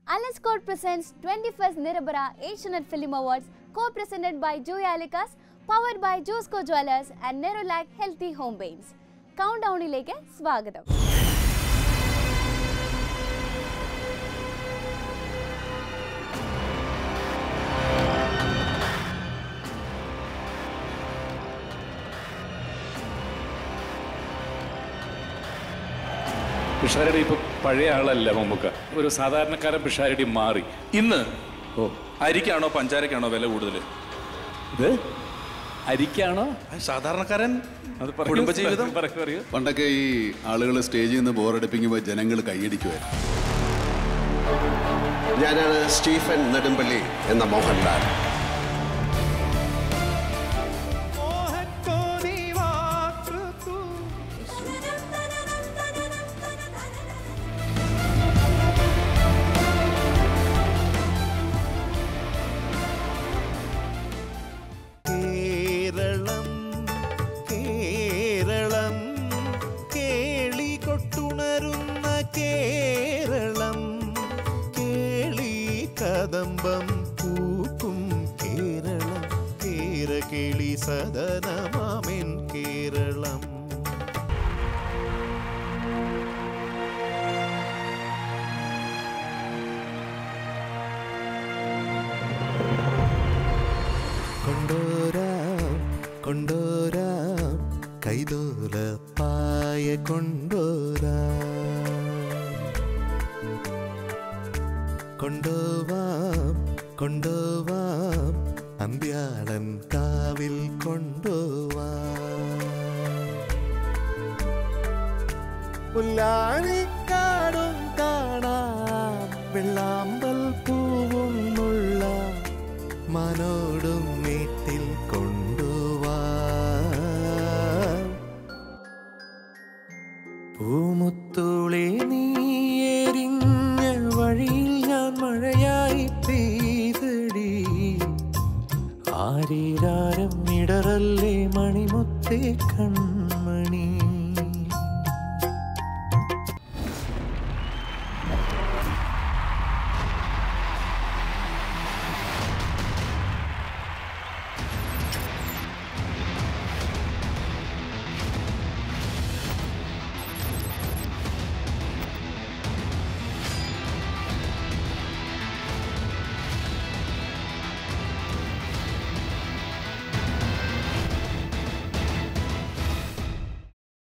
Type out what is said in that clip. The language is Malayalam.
Alice Court presents 21st Nirabara Asianet Film Awards, co-presented by Joy Alicas, powered by Josco Jewelers and Nerolac Healthy Home Paints. Count ഡൗണിലേക്ക് സ്വാഗതം പിഷാരടി ഇപ്പൊ പഴയ ആളല്ല മമ്മൂക്ക ഒരു സാധാരണക്കാരൻ പിഷാരടി മാറി ഇന്ന് ഓ അരിക്കാണോ പഞ്ചാരക്കാണോ വില കൂടുതൽ ഇത് അരിക്കാണോ സാധാരണക്കാരൻ അത് പറയൂ. കുടുംബജീവിതം പറയൂ, പറയൂ പണ്ടൊക്കെ ഈ ആളുകൾ സ്റ്റേജിൽ നിന്ന് ബോറടിപ്പിക്കുമ്പോൾ ജനങ്ങൾ കൈയടിക്കുമായിരുന്നു ഞാനാണ് സ്റ്റീഫൻ നെടുമ്പള്ളി എന്ന മോഹൻലാൽ കേരളം കേരളം കേളി കൊട്ടുണരുന്ന കേരളം കേളി കദംബം പൂക്കും കേരളം കേരകേളി സദനമാമെൻ കേരളം കൊണ്ടോരാം കൊണ്ടോരാം കൈതോല പായ കൊണ്ടോരാം കൊണ്ടോവാം കൊണ്ടോവാം അമ്പ്യാളൻ കാവിൽ കൊണ്ടോവാം പുല്ലാണിക്കാടും കാണാം വെള്ളാമ്പൽ പൂവും ഉള്ള മനോടും വീട്ടിൽ കൊണ്ടുവാ പൂമുത്തുളി നീ എരിഞ്ഞ വഴിയിൽ ഞാൻ മഴയായി പെയ്തടി ആരീരാരം ഇടറല്ലേ മണിമുത്തേ കണ്ണ